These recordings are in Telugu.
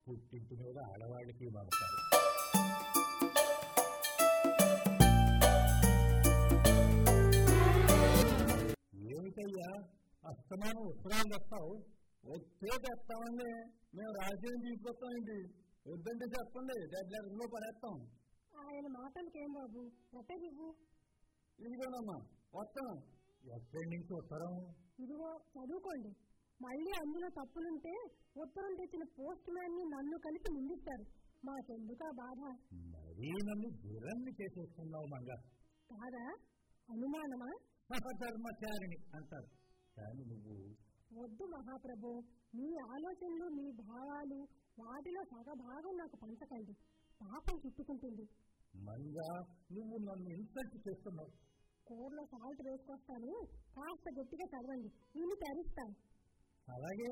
పుట్టింటి మీద ఆడవాళ్ళకి మమకారం ఏమిటయ్యా అస్తమానం ఉత్తరాలు తెస్తావు వచ్చే తెస్తామండి మేము రాజ్యం తీసుకొస్తామండి వద్దంటే చెప్పండి డెడ్ లెక్కలో పడేస్తాం ఆయన మాటలకేం బాబు ఎట్టగివ్వు ఇదిగోనమ్మా వస్తాం ఎక్కడి నుంచి ఉత్తరం ఇదిగో చదువుకోండి మళ్ళీ అందులో తప్పులుంటే ఉత్తరం తెచ్చిన పోస్ట్ మ్యాన్ ని నన్ను కలిపి నిందిస్తారు మాకెందుకా బాధ మరీ నన్ను దురన్ని చేసేస్తున్నావు మంగ కాదా అనుమానమా సహధర్మచారిణి అంటారు కానీ నువ్వు వద్దు మహాప్రభు మీ ఆలోచనలు మీ భావాలు వాటిలో సగభాగం నాకు పంచకండి పాపం చుట్టుకుంటుంది మంగ నువ్వు నన్ను ఇన్సల్ట్ చేస్తున్నావు కూరలో సాల్ట్ వేసుకొస్తాను కాస్త గట్టిగా చదవండి నేను తెరుస్తాను అలాగే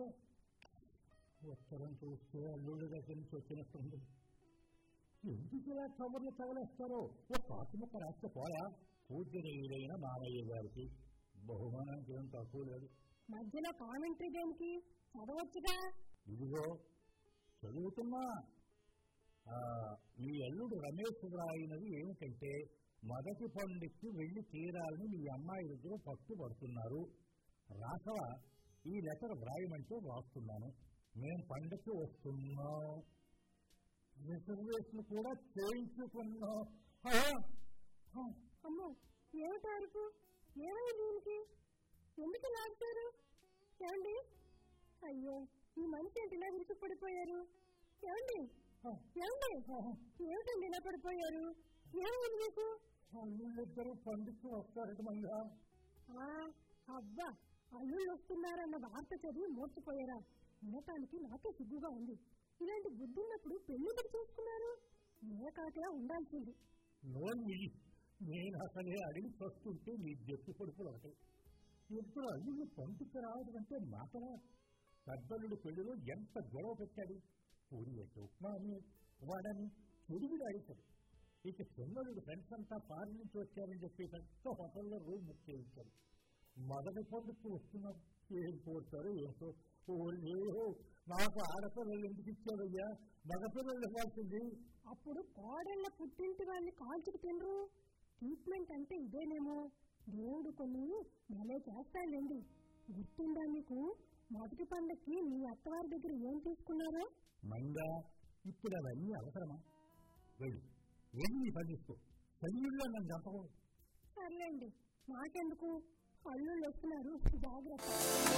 ఉత్తరం చూస్తే అల్లుడి దగ్గర నుంచి వచ్చినట్టుంది ఎందుకు ఇలా కవర్లు చవలేస్తారో ఓ పాతిముక్క రాస్తే పోయా పూజనీయుడైన మామయ్య గారికి బహుమానానికి ఏం తక్కువ లేదు మధ్యలో కామెంటరీ దేనికి చదవచ్చుగా ఇదిగో చదువుతున్నా ఆ, ఈ అల్లుడు రమేష్ రాయినది ఏమిటంటే మొదటి పండుగకి వెళ్లి తీరాలని మీ అమ్మాయి దగ్గర పట్టుబడుతున్నారు రాఘవ ఈ లెటర్ వ్రాయమంటే వ్రాస్తున్నాను మేము పండుగకి వస్తున్నాం రిజర్వేషన్ కూడా చేయించుకున్నాం ఆ, ఆ, అమ్మో ఏమిటి అరుపు ఏమైంది దీనికి ఎందుకు లాగుతారు ఏమండి అయ్యో ఈ మనిషి ఏంటి ఇలా విరిచి పడిపోయారు ఏమండి ఆ, ఏమండి ఏమిటండి ఇలా పడిపోయారు ఏమైంది మీకు అల్లుళ్ళిద్దరూ పండుగకి వస్తారట మంగా ఆ, అబ్బా అల్లుళ్ళు వస్తున్నారన్న వార్త చదివి మోర్చిపోయారా వినటానికి నాకే సిగ్గుగా ఉంది ఇలాంటి బుద్ధి ఉన్నప్పుడు పెళ్లి ఎప్పుడు చేసుకున్నారు ఏకాకిలా ఉండాల్సింది నోన్ని నేను అసలే అడిగి వస్తుంటే నీ జట్టు కొడుకులు ఒకటి ఇద్దరు అల్లుళ్ళు పంపికి రావడం అంటే మాటలా పెద్దల్లుడు పెళ్లిలో ఎంత గొడవ పెట్టాడు పూరి అయితే ఉప్మాని వాడని చెడుగుడు అడిగాడు ఇక చిన్నలుడు ఫ్రెండ్స్ అంతా పారి నుంచి వచ్చారని చెప్పి పెద్ద హోటల్లో రూమ్ బుక్ చేయించారు మొదటి పండుగ వస్తున్నారు ఏం కోరుతారో ఏంటో ఓ నాకు ఆడపిల్లలు ఎందుకు ఇచ్చారయ్యా మగపిల్లలు ఇవ్వాల్సింది అప్పుడు కోడళ్ళ పుట్టింటి వాళ్ళని కాల్చుకు తినరు ట్రీట్మెంట్ అంటే ఇదేనేమో దేవుడు కొన్ని భలే చేస్తాడండి గుర్తుందా మీకు మొదటి పండక్కి మీ అత్తవారి దగ్గర ఏం తీసుకున్నారో మంగా ఇప్పుడు అవన్నీ అవసరమా వెళ్ళు ఏమి నీ పనిస్తూ శరీరంలో నన్ను చంపకం సర్లేండి నాకెందుకు అల్లుళ్ళు వస్తున్నారు జాగ్రత్త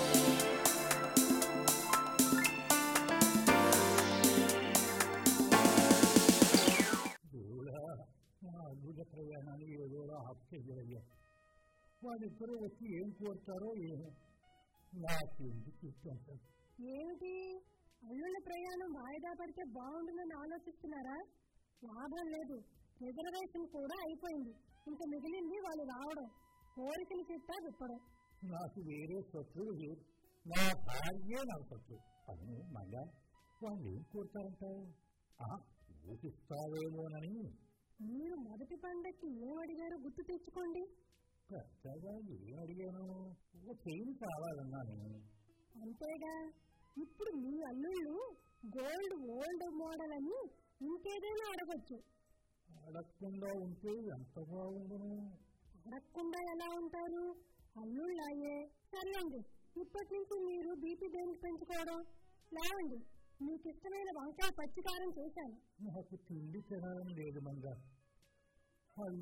దేవుడా నా అద్భుత ప్రయాణాన్ని ఏదోలా ఆఫ్ చేయగలిగా వాళ్ళిద్దరూ వచ్చి ఏం కోరుతారో ఏమో నాకు ఎందుకు ఇష్టం ఏమిటి అల్లుళ్ళ ప్రయాణం వాయిదా పడితే బాగుంటుందని ఆలోచిస్తున్నారా లాభం లేదు రిజర్వేషన్ కూడా అయిపోయింది ఇంకా మిగిలింది వాళ్ళు రావడం కోరికలు చెప్తా విప్పడం నాకు వేరే శత్రువు లేరు నా భార్యే నాకు శత్రువు అవును మళ్ళా వాళ్ళు ఏం కోరుతారంటావు ఆహా, ఊపిస్తావేమోనని మీరు మొదటి పండక్కి ఏం అడిగారో గుర్తు తెచ్చుకోండి పెద్దగా ఏం అడిగాను ఒక చైన్ కావాలన్నాను అంతేగా ఇప్పుడు మీ అల్లుళ్ళు గోల్డ్ ఓల్డ్ మోడల్ అని ఇంకేదైనా అడగొచ్చు అడగకుండా ఉంటే ఎంత బాగుండును అడగకుండా ఎలా ఉంటారు అల్లుళ్ళాయే సర్లేండి ఇప్పటి నుంచి మీరు బీపీ దేనికి పెంచుకోవడం లేవండి మీకు ఇష్టమైన వంకాయ పచ్చికారం చేశాను నాకు తిండి తినాలని లేదు మంగా